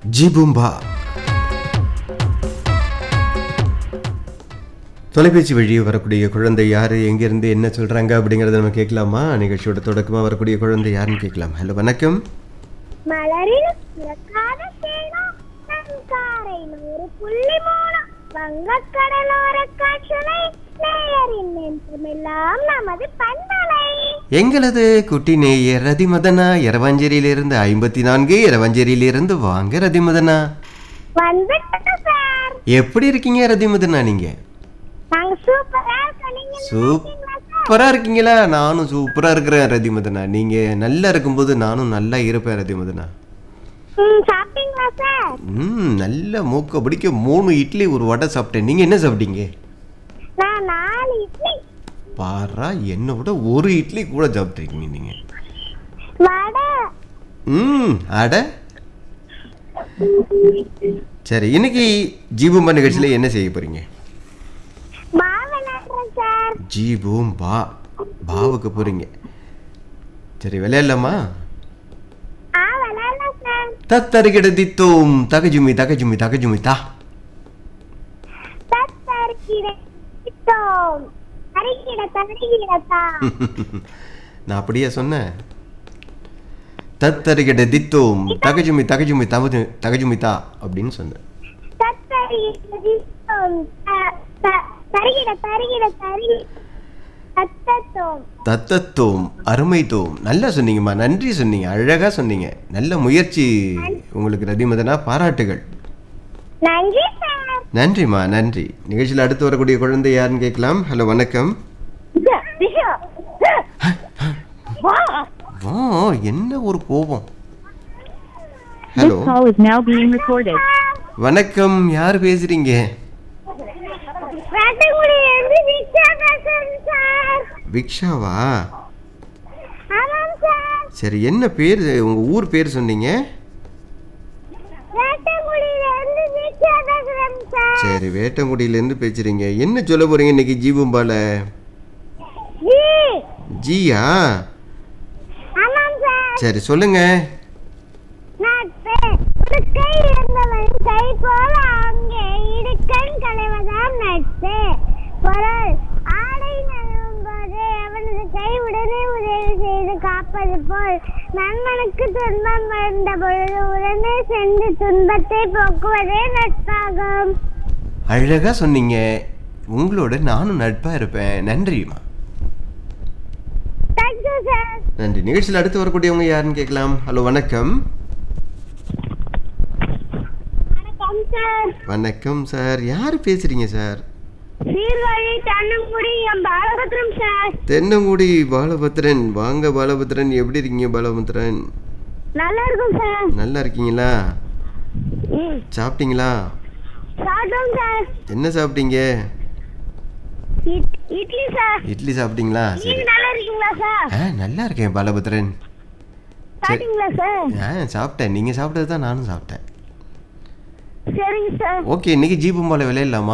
ஜிபும்பா தொலைபேசி வழியே வரக்கூடிய குழந்தை யார் எங்கேருந்து என்ன சொல்கிறாங்க அப்படிங்கிறத நம்ம கேட்கலாமா நிகழ்ச்சியோட தொடக்கமாக வரக்கூடிய குழந்தை யாருன்னு கேட்கலாம் ஹலோ வணக்கம் மலரில் பிறக்காத சேனா நன்காரை நூறு புள்ளி மூலம் வங்கக்கடலோர காற்றலை நேயரின் என்றுமெல்லாம் நமது பண்பலை எங்களது குட்டி நேயர் ரதிமதனா இரவஞ்சேரியிலிருந்து ஐம்பத்தி நான்கு இரவஞ்சேரியிலிருந்து வாங்க ரதிமதனா வந்துட்டோம் சார் எப்படி இருக்கீங்க ரதிமதனா நீங்கள் நாங்க சூப்பரா இருக்கோம் நீங்க சூப்பராக இருக்கீங்களா நானும் சூப்பராக இருக்கிறேன் ரதிமதனா நீங்கள் நல்லா இருக்கும்போது நானும் நல்லா இருப்பேன் ரதிமதனா ம் சாப்பிட்டீங்களா சார் ம் நல்ல மூக்க பிடிக்க மூணு இட்லி ஒரு வடை சாப்பிட்டேன் நீங்கள் என்ன சாப்பிட்டீங்க நான் நாலு இட்லி பாரா என்னை விட ஒரு இட்லி கூட சாப்பிட்ருக்கீங்க நீங்கள் வடை ம் அட சரி இன்னைக்கு ஜீபூம்பா நிகழ்ச்சியில் என்ன செய்ய போறீங்க மாவு நடுறேன் சார் ஜீபூம் பா பாவுக்கு போறீங்க சரி விளையாடலாமா ஆ விளையாடலாம் சார் தத்தருகிட தித்தோம் தகஜுமி தகஜுமி தகஜுமி தா தத்தரிக்கிடத்தோம் தரிக்கிட தரிக்கிடத்தா நான் அப்படியே சொன்னேன் தத்தருகிட தித்தோம் தகஜுமி தகஜுமி தமது தகஜுமி தா அப்படின்னு சொன்னேன் தத்தரிக்கிடத்தோம் தரிகிட தரிகிட தரி தத்தத்தோம் தத்தத்தோம் அருமைத்தோம் நல்லா சொன்னீங்கம்மா நன்றி சொன்னீங்க அழகா சொன்னீங்க நல்ல முயற்சி உங்களுக்கு ரதிமதனா பாராட்டுகள் நன்றி சார் நன்றிம்மா நன்றி நிகழ்ச்சியில் அடுத்து வரக்கூடிய குழந்தை யாருன்னு கேட்கலாம் ஹலோ வணக்கம் வா என்ன ஒரு கோபம் hello This call is now being recorded. வணக்கம் யார் பேசுறீங்க ரத்தங்குடியிலிருந்து விக்ஷா பேசுறேன் சார் விக்ஷாவா ஆமாம் சார் சரி என்ன பேர் உங்க ஊர் பேர் சொன்னீங்க ரத்தங்குடியிலிருந்து விக்ஷா பேசுறேன் சார் சரி வேட்டங்குடியிலேருந்து பேசுறீங்க என்ன சொல்ல போறீங்க இன்னைக்கு ஜீபும்பால ஜி ஜியா ஆமாம் சார் சரி சொல்லுங்க நட்பு உடுக்கை இருந்தவன் கை போல அங்கே இடுக்கண் களைவதாம் நட்பு பொருள் ஆடை நழுவும் போது அவனது கை உடனே உதவி செய்து காப்பது போல் நண்பனுக்கு துன்பம் வந்த பொழுது உடனே சென்று துன்பத்தை போக்குவதே நட்பாகும் அழகா சொன்னீங்க உங்களோட நானும் நட்பா இருப்பேன் நன்றிம்மா தேங்க்யூ சார் நன்றி நிகழ்ச்சியில் அடுத்து வரக்கூடியவங்க யாருன்னு கேட்கலாம் ஹலோ வணக்கம் வணக்கம் சார் வணக்கம் சார் யார் பேசுறீங்க sir Sirkazhi Thannankudi N Balabathiram sir Thennangudi Balabathran வாங்க பாலபத்ரன் எப்படி இருக்கீங்க பாலபத்ரன் நல்லா இருக்கும் சார் நல்லா இருக்கீங்களா ம் சாப்பிட்டீங்களா சாப்பிட்டோம் சார் என்ன சாப்பிட்டீங்க இட்- இட்லி சார் இட்லி சாப்பிட்டீங்களா சரி நீங்க நல்லா இருக்கீங்களா சார் ஆ நல்லா இருக்கேன் பாலபத்ரன் சாப்பிட்டீங்களா சார் ஆ சாப்பிட்டேன் நீங்கள் சாப்பிட்டது தான் நானும் சாப்பிட்டேன் சரிங்க சார் ஓகே இன்னைக்கு ஜீபும்பால விளையாடலாமா